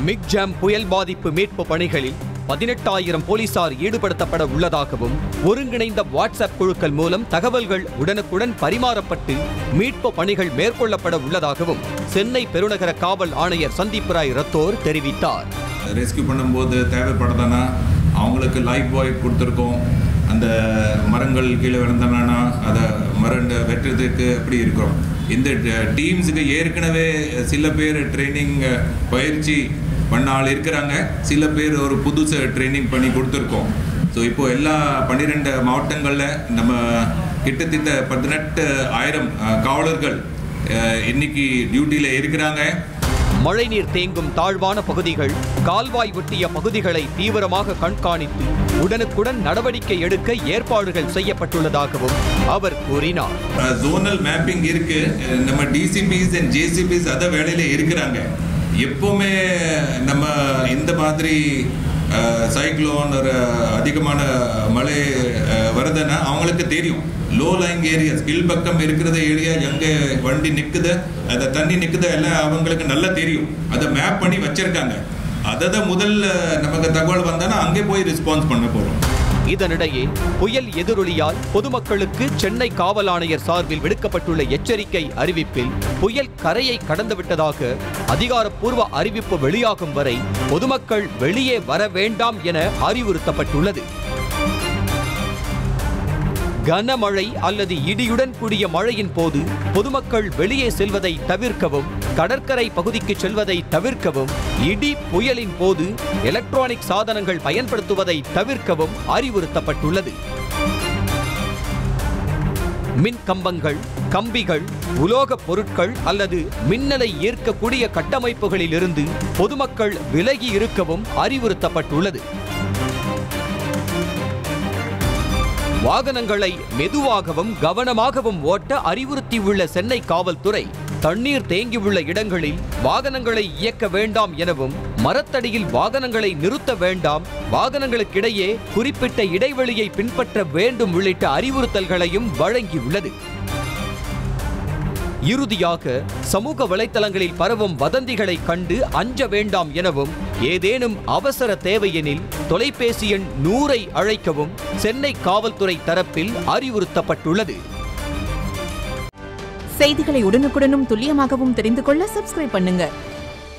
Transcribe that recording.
Michaung புயல் பாதிப்பு மீட்பு பணிகளில் பதினெட்டாயிரம் போலீசார் ஈடுபடுத்தப்பட உள்ளதாகவும் ஒருங்கிணைந்த வாட்ஸ்அப் குழுக்கள் மூலம் தகவல்கள் உடனுக்குடன் பரிமாறப்பட்டு மீட்பு பணிகள் மேற்கொள்ளப்பட உள்ளதாகவும் சென்னை பெருநகர காவல் ஆணையர் சந்தீப் ராய் ரத்தோர் தெரிவித்தார் ரெஸ்கியூ பண்ணும்போது தேவைப்படுதானா அவங்களுக்கு லைஃப் பாய் கொடுத்துருக்கோம் அந்த மரங்கள் கீழே விழுந்தனா அதை மரண்ட வெட்டுறதுக்கு அப்படி இருக்கிறோம் இந்த டீம்ஸுக்கு ஏற்கனவே சில பேர் ட்ரைனிங் பயிற்சி பண்ண ஆள் இருக்கிறாங்க சில பேர் ஒரு புதுசு ட்ரைனிங் பண்ணி கொடுத்துருக்கோம் ஸோ இப்போ எல்லா பன்னிரெண்டு மாவட்டங்களில் நம்ம கிட்டத்தட்ட பதினெட்டு ஆயிரம் அஹ், காவலர்கள் அஹ், இன்னைக்கு டியூட்டியில் இருக்கிறாங்க மழைநீர் தேங்கும் தாழ்வான பகுதிகள் கால்வாய் ஒட்டிய பகுதிகளை தீவிரமாக கண்காணித்து உடனுக்குடன் நடவடிக்கை எடுக்க ஏற்பாடுகள் செய்யப்பட்டுள்ளதாகவும் அவர் கூறினார் ஜோனல் மேப்பிங் இருக்கு அஹ் நம்ம டிசிபிஸ் அண்ட் ஜேசிபிஸ் அத வேலையில இருக்கிறாங்க எப்பவுமே நம்ம இந்த மாதிரி சைக்ளோன் ஒரு அதிகமான மழை அஹ், வருதுன்னா அவங்களுக்கு தெரியும் லோ லைங் ஏரியா ஸ்கில் பக்கம் இருக்கிற ஏரியா எங்க வண்டி நிக்குது அதை தண்ணி நிக்குது எல்லாம் அவங்களுக்கு நல்லா தெரியும் அதை மேப் பண்ணி வச்சிருக்காங்க அதை தான் முதல்ல நமக்கு தகவல் வந்தானா அங்கே போய் ரெஸ்பான்ஸ் பண்ண போறோம் இதனிடையே புயல் எதிரொலியால் பொதுமக்களுக்கு சென்னை காவல் ஆணையர் சார்பில் விடுக்கப்பட்டுள்ள எச்சரிக்கை அறிவிப்பில் புயல் கரையை கடந்துவிட்டதாக அதிகாரப்பூர்வ அறிவிப்பு வெளியாகும் வரை பொதுமக்கள் வெளியே வர வேண்டாம் என அறிவுறுத்தப்பட்டுள்ளது கனமழை அல்லது இடியுடன் கூடிய மழையின் போது பொதுமக்கள் வெளியே செல்வதை தவிர்க்கவும் கடற்கரை பகுதிக்கு செல்வதை தவிர்க்கவும் இடி புயலின் போது எலக்ட்ரானிக் சாதனங்கள் பயன்படுத்துவதை தவிர்க்கவும் அறிவுறுத்தப்பட்டுள்ளது மின் கம்பங்கள் கம்பிகள் உலோகப் பொருட்கள் அல்லது மின்னலை ஈர்க்கக்கூடிய கட்டமைப்புகளிலிருந்து பொதுமக்கள் விலகி இருக்கவும் அறிவுறுத்தப்பட்டுள்ளது வாகனங்களை மெதுவாகவும் கவனமாகவும் ஓட்ட அறிவுறுத்தியுள்ள சென்னை காவல்துறை தண்ணீர் தேங்கியுள்ள இடங்களில் வாகனங்களை இயக்க வேண்டாம் எனவும் மரத்தடியில் வாகனங்களை நிறுத்த வேண்டாம் வாகனங்களுக்கிடையே குறிப்பிட்ட இடைவெளியை பின்பற்ற வேண்டும் உள்ளிட்ட அறிவுறுத்தல்களையும் வழங்கியுள்ளது இறுதியாக சமூக வலைத்தளங்களில் பரவும் வதந்திகளை கண்டு அஞ்ச வேண்டாம் எனவும் ஏதேனும் அவசர தேவையெனில் தொலைபேசி எண் நூறை அழைக்கவும் சென்னை காவல்துறை தரப்பில் அறிவுறுத்தப்பட்டுள்ளது செய்திகளை உடனுக்குடனும் துல்லியமாகவும் தெரிந்து கொள்ள சப்ஸ்கிரைப் பண்ணுங்க